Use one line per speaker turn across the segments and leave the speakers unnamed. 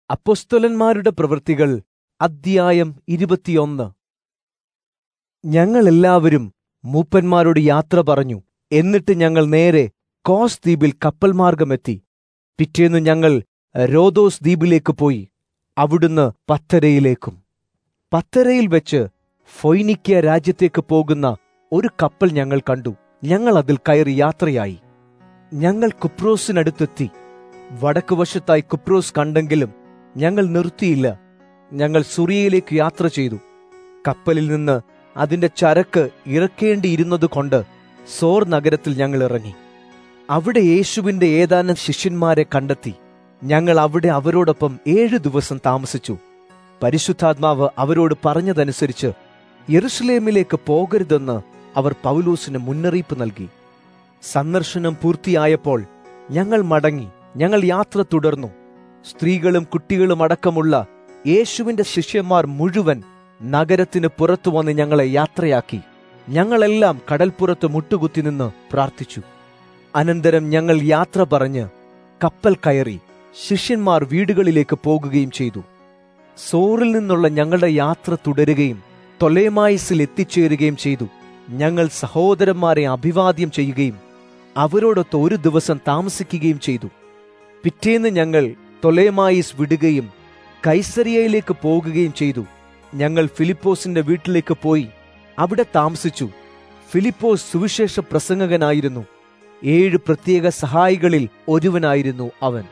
അപ്പൊസ്തലന്മാരുടെ പ്രവൃത്തികൾ അദ്ധ്യായം ഇരുപത്തിയൊന്ന് ഞങ്ങളെല്ലാവരും മൂപ്പന്മാരോട് യാത്ര പറഞ്ഞു എന്നിട്ട് ഞങ്ങൾ നേരെ കോസ് ദ്വീപിൽ കപ്പൽ മാർഗമെത്തി പിറ്റേന്ന് ഞങ്ങൾ രോദോസ് ദ്വീപിലേക്ക് പോയി അവിടുന്ന് പത്തരയിലേക്കും പത്തരയിൽ വെച്ച് ഫൊയ്നിക്യ രാജ്യത്തേക്ക് പോകുന്ന ഒരു കപ്പൽ ഞങ്ങൾ കണ്ടു ഞങ്ങൾ അതിൽ കയറി യാത്രയായി ഞങ്ങൾ കുപ്രോസിനടുത്തെത്തി വടക്കുവശത്തായി കുപ്രോസ് കണ്ടെങ്കിലും ഞങ്ങൾ നിർത്തിയില്ല ഞങ്ങൾ സുറിയയിലേക്ക് യാത്ര ചെയ്തു കപ്പലിൽ നിന്ന് അതിന്റെ ചരക്ക് ഇറക്കേണ്ടിയിരുന്നതുകൊണ്ട് സോർ നഗരത്തിൽ ഞങ്ങൾ ഇറങ്ങി അവിടെ യേശുവിന്റെ ഏതാനും ശിഷ്യന്മാരെ കണ്ടെത്തി ഞങ്ങൾ അവിടെ അവരോടൊപ്പം ഏഴു ദിവസം താമസിച്ചു പരിശുദ്ധാത്മാവ് അവരോട് പറഞ്ഞതനുസരിച്ച് യെറുസലേമിലേക്ക് പോകരുതെന്ന് അവർ പൗലൂസിന് മുന്നറിയിപ്പ് നൽകി സന്ദർശനം പൂർത്തിയായപ്പോൾ ഞങ്ങൾ മടങ്ങി ഞങ്ങൾ യാത്ര തുടർന്നു സ്ത്രീകളും കുട്ടികളും അടക്കമുള്ള യേശുവിന്റെ ശിഷ്യന്മാർ മുഴുവൻ നഗരത്തിന് പുറത്തു വന്ന് ഞങ്ങളെ യാത്രയാക്കി ഞങ്ങളെല്ലാം കടൽപ്പുറത്ത് മുട്ടുകുത്തി നിന്ന് പ്രാർത്ഥിച്ചു അനന്തരം ഞങ്ങൾ യാത്ര പറഞ്ഞ് കപ്പൽ കയറി ശിഷ്യന്മാർ വീടുകളിലേക്ക് പോകുകയും ചെയ്തു സോറിൽ നിന്നുള്ള ഞങ്ങളുടെ യാത്ര തുടരുകയും തൊലേമായിസിൽ എത്തിച്ചേരുകയും ചെയ്തു ഞങ്ങൾ സഹോദരന്മാരെ അഭിവാദ്യം ചെയ്യുകയും അവരോടൊത്ത് ഒരു ദിവസം താമസിക്കുകയും ചെയ്തു പിറ്റേന്ന് ഞങ്ങൾ തൊലേമായിസ് വിടുകയും കൈസരിയയിലേക്ക് പോകുകയും ചെയ്തു ഞങ്ങൾ ഫിലിപ്പോസിന്റെ വീട്ടിലേക്ക് പോയി അവിടെ താമസിച്ചു ഫിലിപ്പോസ് സുവിശേഷ പ്രസംഗകനായിരുന്നു ഏഴ് പ്രത്യേക സഹായികളിൽ ഒരുവനായിരുന്നു അവൻ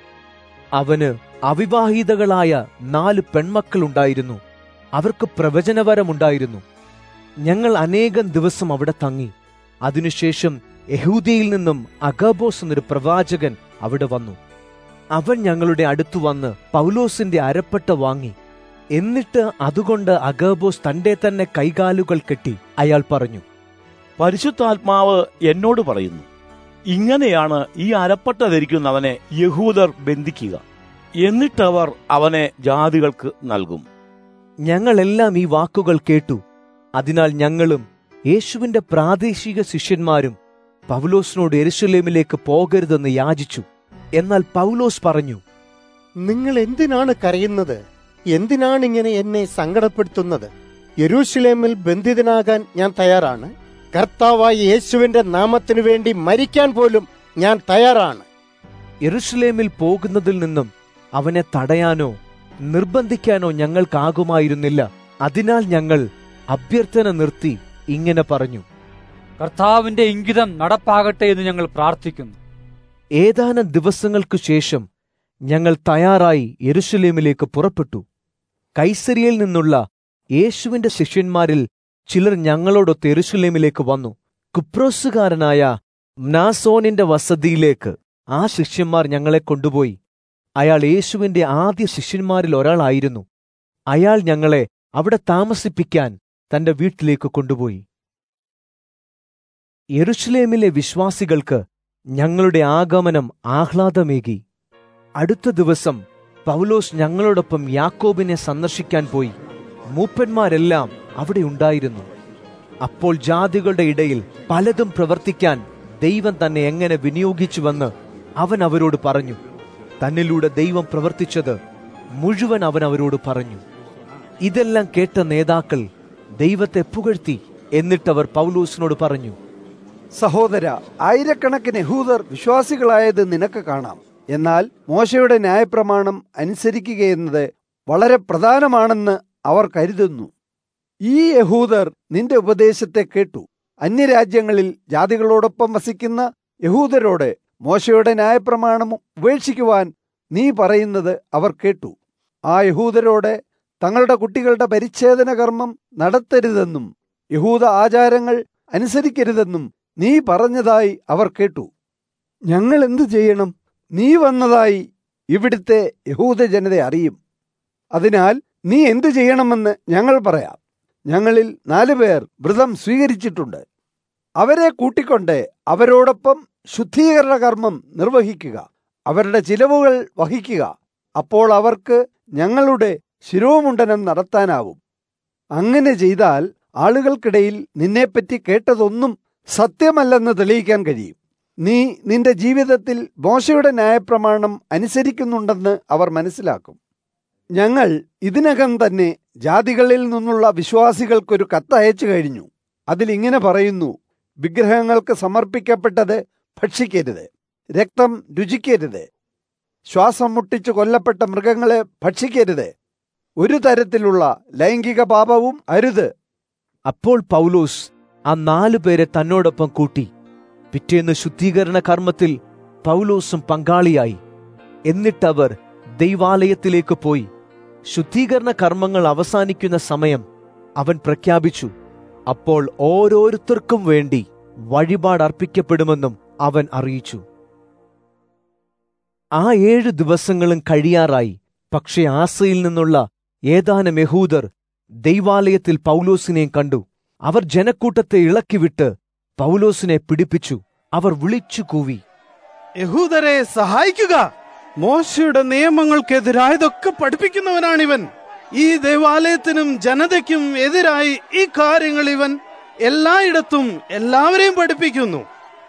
അവന് അവിവാഹിതകളായ നാല് പെൺമക്കളുണ്ടായിരുന്നു അവർക്ക് പ്രവചനവരമുണ്ടായിരുന്നു ഞങ്ങൾ അനേകം ദിവസം അവിടെ തങ്ങി അതിനുശേഷം യഹൂദിയിൽ നിന്നും അഗബോസ് എന്നൊരു പ്രവാചകൻ അവിടെ വന്നു അവൻ ഞങ്ങളുടെ അടുത്തു വന്ന് പൗലോസിന്റെ അരപ്പട്ട വാങ്ങി എന്നിട്ട് അതുകൊണ്ട് അഗബോസ് തന്റെ തന്നെ കൈകാലുകൾ കെട്ടി അയാൾ പറഞ്ഞു
പരിശുദ്ധാത്മാവ് എന്നോട് പറയുന്നു ഇങ്ങനെയാണ് ഈ അരപ്പട്ട ധരിക്കുന്നവനെ യഹൂദർ ബന്ധിക്കുക എന്നിട്ടവർ അവനെ ജാതികൾക്ക് നൽകും
ഞങ്ങളെല്ലാം ഈ വാക്കുകൾ കേട്ടു അതിനാൽ ഞങ്ങളും യേശുവിന്റെ പ്രാദേശിക ശിഷ്യന്മാരും പൗലോസിനോട് എരുശലേമിലേക്ക് പോകരുതെന്ന് യാചിച്ചു എന്നാൽ പൗലോസ് പറഞ്ഞു
നിങ്ങൾ എന്തിനാണ് കരയുന്നത് എന്തിനാണ് ഇങ്ങനെ എന്നെ സങ്കടപ്പെടുത്തുന്നത് യെരൂശലേമിൽ ബന്ധിതനാകാൻ ഞാൻ തയ്യാറാണ് കർത്താവായ യേശുവിന്റെ നാമത്തിനു വേണ്ടി മരിക്കാൻ പോലും ഞാൻ തയ്യാറാണ്
എറുഷലേമിൽ പോകുന്നതിൽ നിന്നും അവനെ തടയാനോ നിർബന്ധിക്കാനോ ഞങ്ങൾക്കാകുമായിരുന്നില്ല അതിനാൽ ഞങ്ങൾ അഭ്യർത്ഥന നിർത്തി ഇങ്ങനെ പറഞ്ഞു
കർത്താവിന്റെ ഇംഗിതം നടപ്പാകട്ടെ എന്ന് ഞങ്ങൾ പ്രാർത്ഥിക്കുന്നു
ഏതാനും ദിവസങ്ങൾക്കു ശേഷം ഞങ്ങൾ തയ്യാറായി യെരുശലേമിലേക്ക് പുറപ്പെട്ടു കൈസരിയയിൽ നിന്നുള്ള യേശുവിന്റെ ശിഷ്യന്മാരിൽ ചിലർ ഞങ്ങളോടൊത്ത് യെരുശലേമിലേക്ക് വന്നു കുപ്രോസുകാരനായ മ്നാസോനിന്റെ വസതിയിലേക്ക് ആ ശിഷ്യന്മാർ ഞങ്ങളെ കൊണ്ടുപോയി അയാൾ യേശുവിന്റെ ആദ്യ ശിഷ്യന്മാരിൽ ഒരാളായിരുന്നു അയാൾ ഞങ്ങളെ അവിടെ താമസിപ്പിക്കാൻ തന്റെ വീട്ടിലേക്ക് കൊണ്ടുപോയി യെരുഷലേമിലെ വിശ്വാസികൾക്ക് ഞങ്ങളുടെ ആഗമനം ആഹ്ലാദമേകി അടുത്ത ദിവസം പൗലോസ് ഞങ്ങളോടൊപ്പം യാക്കോബിനെ സന്ദർശിക്കാൻ പോയി മൂപ്പന്മാരെല്ലാം അവിടെ ഉണ്ടായിരുന്നു അപ്പോൾ ജാതികളുടെ ഇടയിൽ പലതും പ്രവർത്തിക്കാൻ ദൈവം തന്നെ എങ്ങനെ വിനിയോഗിച്ചുവെന്ന് അവൻ അവരോട് പറഞ്ഞു തന്നിലൂടെ ദൈവം പ്രവർത്തിച്ചത് മുഴുവൻ അവൻ അവരോട് പറഞ്ഞു ഇതെല്ലാം കേട്ട നേതാക്കൾ ദൈവത്തെ പുകഴ്ത്തി എന്നിട്ടവർ പൗലൂസിനോട് പറഞ്ഞു
സഹോദര ആയിരക്കണക്കിന് യഹൂദർ വിശ്വാസികളായത് നിനക്ക് കാണാം എന്നാൽ മോശയുടെ ന്യായപ്രമാണം അനുസരിക്കുകയെന്നത് വളരെ പ്രധാനമാണെന്ന് അവർ കരുതുന്നു ഈ യഹൂദർ നിന്റെ ഉപദേശത്തെ കേട്ടു അന്യരാജ്യങ്ങളിൽ ജാതികളോടൊപ്പം വസിക്കുന്ന യഹൂദരോട് മോശയുടെ ന്യായപ്രമാണം ഉപേക്ഷിക്കുവാൻ നീ പറയുന്നത് അവർ കേട്ടു ആ യഹൂദരോട് തങ്ങളുടെ കുട്ടികളുടെ പരിച്ഛേദന കർമ്മം നടത്തരുതെന്നും യഹൂദ ആചാരങ്ങൾ അനുസരിക്കരുതെന്നും നീ പറഞ്ഞതായി അവർ കേട്ടു ഞങ്ങൾ എന്തു ചെയ്യണം നീ വന്നതായി ഇവിടുത്തെ യഹൂദ ജനത അറിയും അതിനാൽ നീ എന്തു ചെയ്യണമെന്ന് ഞങ്ങൾ പറയാം ഞങ്ങളിൽ നാലുപേർ വ്രതം സ്വീകരിച്ചിട്ടുണ്ട് അവരെ കൂട്ടിക്കൊണ്ട് അവരോടൊപ്പം ശുദ്ധീകരണ കർമ്മം നിർവഹിക്കുക അവരുടെ ചിലവുകൾ വഹിക്കുക അപ്പോൾ അവർക്ക് ഞങ്ങളുടെ ശിരോമുണ്ടനം നടത്താനാവും അങ്ങനെ ചെയ്താൽ ആളുകൾക്കിടയിൽ നിന്നെപ്പറ്റി കേട്ടതൊന്നും സത്യമല്ലെന്ന് തെളിയിക്കാൻ കഴിയും നീ നിന്റെ ജീവിതത്തിൽ മോശയുടെ ന്യായപ്രമാണം അനുസരിക്കുന്നുണ്ടെന്ന് അവർ മനസ്സിലാക്കും ഞങ്ങൾ ഇതിനകം തന്നെ ജാതികളിൽ നിന്നുള്ള വിശ്വാസികൾക്കൊരു കത്തയച്ചു കഴിഞ്ഞു അതിലിങ്ങനെ പറയുന്നു വിഗ്രഹങ്ങൾക്ക് സമർപ്പിക്കപ്പെട്ടത് ഭക്ഷിക്കരുത് രക്തം രുചിക്കരുത് ശ്വാസം മുട്ടിച്ച് കൊല്ലപ്പെട്ട മൃഗങ്ങളെ ഭക്ഷിക്കരുത് ഒരു തരത്തിലുള്ള ലൈംഗിക പാപവും അരുത്
അപ്പോൾ പൗലോസ് ആ നാലു പേരെ തന്നോടൊപ്പം കൂട്ടി പിറ്റേന്ന് ശുദ്ധീകരണ കർമ്മത്തിൽ പൗലോസും പങ്കാളിയായി എന്നിട്ടവർ ദൈവാലയത്തിലേക്ക് പോയി ശുദ്ധീകരണ കർമ്മങ്ങൾ അവസാനിക്കുന്ന സമയം അവൻ പ്രഖ്യാപിച്ചു അപ്പോൾ ഓരോരുത്തർക്കും വേണ്ടി വഴിപാട് അർപ്പിക്കപ്പെടുമെന്നും അവൻ അറിയിച്ചു ആ ഏഴു ദിവസങ്ങളും കഴിയാറായി പക്ഷേ ആസയിൽ നിന്നുള്ള ഏതാനും യഹൂദർ ദൈവാലയത്തിൽ പൗലോസിനെയും കണ്ടു അവർ ജനക്കൂട്ടത്തെ ഇളക്കിവിട്ട് പൗലോസിനെ പിടിപ്പിച്ചു അവർ വിളിച്ചു കൂവി
യഹൂദരെ സഹായിക്കുക മോശയുടെ നിയമങ്ങൾക്കെതിരായതൊക്കെ പഠിപ്പിക്കുന്നവനാണിവൻ ഈ ദേവാലയത്തിനും ജനതയ്ക്കും എതിരായി ഈ കാര്യങ്ങൾ ഇവൻ എല്ലായിടത്തും എല്ലാവരെയും പഠിപ്പിക്കുന്നു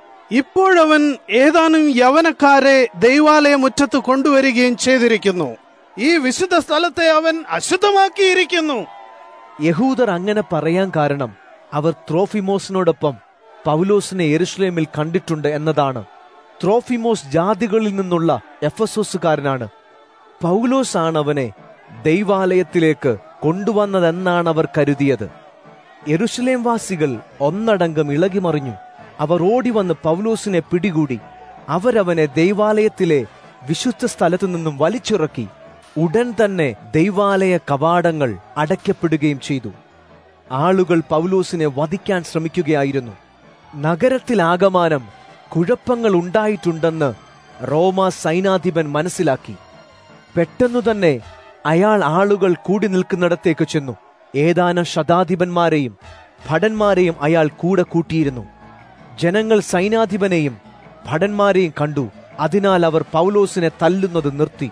ഇപ്പോഴവൻ ഏതാനും യവനക്കാരെ ദൈവാലയ മുറ്റത്ത് കൊണ്ടുവരികയും ചെയ്തിരിക്കുന്നു ഈ വിശുദ്ധ സ്ഥലത്തെ അവൻ അശുദ്ധമാക്കിയിരിക്കുന്നു
യഹൂദർ അങ്ങനെ പറയാൻ കാരണം അവർ ത്രോഫിമോസിനോടൊപ്പം പൗലോസിനെ എരുഷലേമിൽ കണ്ടിട്ടുണ്ട് എന്നതാണ് ത്രോഫിമോസ് ജാതികളിൽ നിന്നുള്ള എഫസോസുകാരനാണ് പൗലോസ് ആണ് അവനെ ദൈവാലയത്തിലേക്ക് കൊണ്ടുവന്നതെന്നാണ് അവർ കരുതിയത് യെരുഷലേം വാസികൾ ഒന്നടങ്കം ഇളകിമറിഞ്ഞു അവർ ഓടി വന്ന് പൗലോസിനെ പിടികൂടി അവരവനെ ദൈവാലയത്തിലെ വിശുദ്ധ സ്ഥലത്തു നിന്നും വലിച്ചിറക്കി ഉടൻ തന്നെ ദൈവാലയ കവാടങ്ങൾ അടയ്ക്കപ്പെടുകയും ചെയ്തു ആളുകൾ പൗലോസിനെ വധിക്കാൻ ശ്രമിക്കുകയായിരുന്നു നഗരത്തിലാകമാനം കുഴപ്പങ്ങൾ ഉണ്ടായിട്ടുണ്ടെന്ന് റോമ സൈനാധിപൻ മനസ്സിലാക്കി പെട്ടെന്നു തന്നെ അയാൾ ആളുകൾ കൂടി നിൽക്കുന്നിടത്തേക്ക് ചെന്നു ഏതാനും ശതാധിപന്മാരെയും ഭടന്മാരെയും അയാൾ കൂടെ കൂട്ടിയിരുന്നു ജനങ്ങൾ സൈനാധിപനെയും ഭടന്മാരെയും കണ്ടു അതിനാൽ അവർ പൗലോസിനെ തല്ലുന്നത് നിർത്തി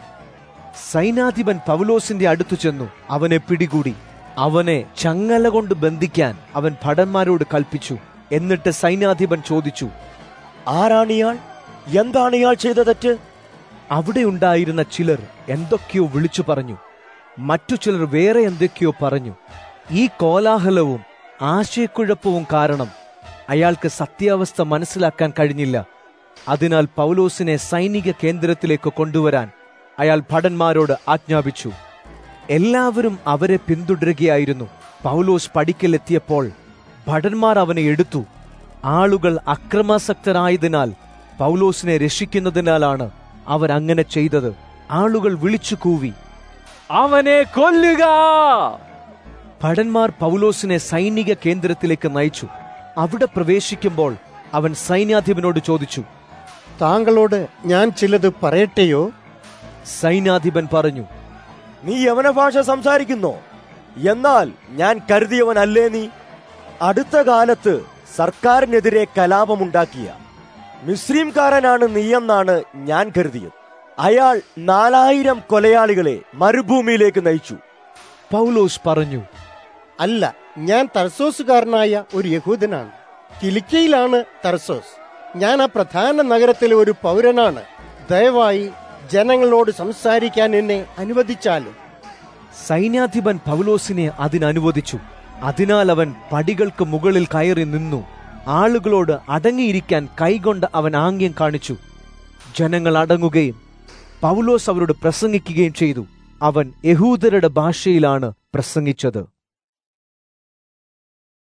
സൈനാധിപൻ പൗലോസിന്റെ അടുത്തു ചെന്നു അവനെ പിടികൂടി അവനെ ചങ്ങല കൊണ്ട് ബന്ധിക്കാൻ അവൻ ഭടന്മാരോട് കൽപ്പിച്ചു എന്നിട്ട് സൈന്യാധിപൻ ചോദിച്ചു
ആരാണിയാൾ എന്താണ് ഇയാൾ ചെയ്ത തെറ്റ്
അവിടെ ഉണ്ടായിരുന്ന ചിലർ എന്തൊക്കെയോ വിളിച്ചു പറഞ്ഞു മറ്റു ചിലർ വേറെ എന്തൊക്കെയോ പറഞ്ഞു ഈ കോലാഹലവും ആശയക്കുഴപ്പവും കാരണം അയാൾക്ക് സത്യാവസ്ഥ മനസ്സിലാക്കാൻ കഴിഞ്ഞില്ല അതിനാൽ പൗലോസിനെ സൈനിക കേന്ദ്രത്തിലേക്ക് കൊണ്ടുവരാൻ അയാൾ ഭടന്മാരോട് ആജ്ഞാപിച്ചു എല്ലാവരും അവരെ പിന്തുടരുകയായിരുന്നു പൗലോസ് പടിക്കലെത്തിയപ്പോൾ ഭടന്മാർ അവനെ എടുത്തു ആളുകൾ അക്രമാസക്തരായതിനാൽ പൗലോസിനെ രക്ഷിക്കുന്നതിനാലാണ് അവരങ്ങനെ ചെയ്തത് ആളുകൾ വിളിച്ചു കൂവി
അവനെ കൊല്ലുക
ഭടന്മാർ പൗലോസിനെ സൈനിക കേന്ദ്രത്തിലേക്ക് നയിച്ചു അവിടെ പ്രവേശിക്കുമ്പോൾ അവൻ സൈന്യാധിപനോട് ചോദിച്ചു
താങ്കളോട് ഞാൻ ചിലത് പറയട്ടെയോ
സൈന്യാധിപൻ പറഞ്ഞു
നീ യവന ഭാഷ സംസാരിക്കുന്നോ എന്നാൽ ഞാൻ കരുതിയവനല്ലേ നീ അടുത്ത കാലത്ത് സർക്കാരിനെതിരെ കലാപമുണ്ടാക്കിയ മിസ്രീംകാരനാണ് നീയെന്നാണ് ഞാൻ കരുതിയത് അയാൾ നാലായിരം കൊലയാളികളെ മരുഭൂമിയിലേക്ക് നയിച്ചു
പൗലോസ് പറഞ്ഞു
അല്ല ഞാൻ തർസോസുകാരനായ ഒരു യഹൂദനാണ് കിലിക്കയിലാണ് തർസോസ് ഞാൻ ആ പ്രധാന നഗരത്തിലെ ഒരു പൗരനാണ് ദയവായി ജനങ്ങളോട് സംസാരിക്കാൻ എന്നെ അനുവദിച്ചാലും
സൈന്യാധിപൻ പൗലോസിനെ അതിനനുവദിച്ചു അതിനാൽ അവൻ പടികൾക്ക് മുകളിൽ കയറി നിന്നു ആളുകളോട് അടങ്ങിയിരിക്കാൻ കൈകൊണ്ട് അവൻ ആംഗ്യം കാണിച്ചു ജനങ്ങൾ അടങ്ങുകയും പൗലോസ് അവരോട് പ്രസംഗിക്കുകയും ചെയ്തു അവൻ യഹൂദരുടെ ഭാഷയിലാണ് പ്രസംഗിച്ചത്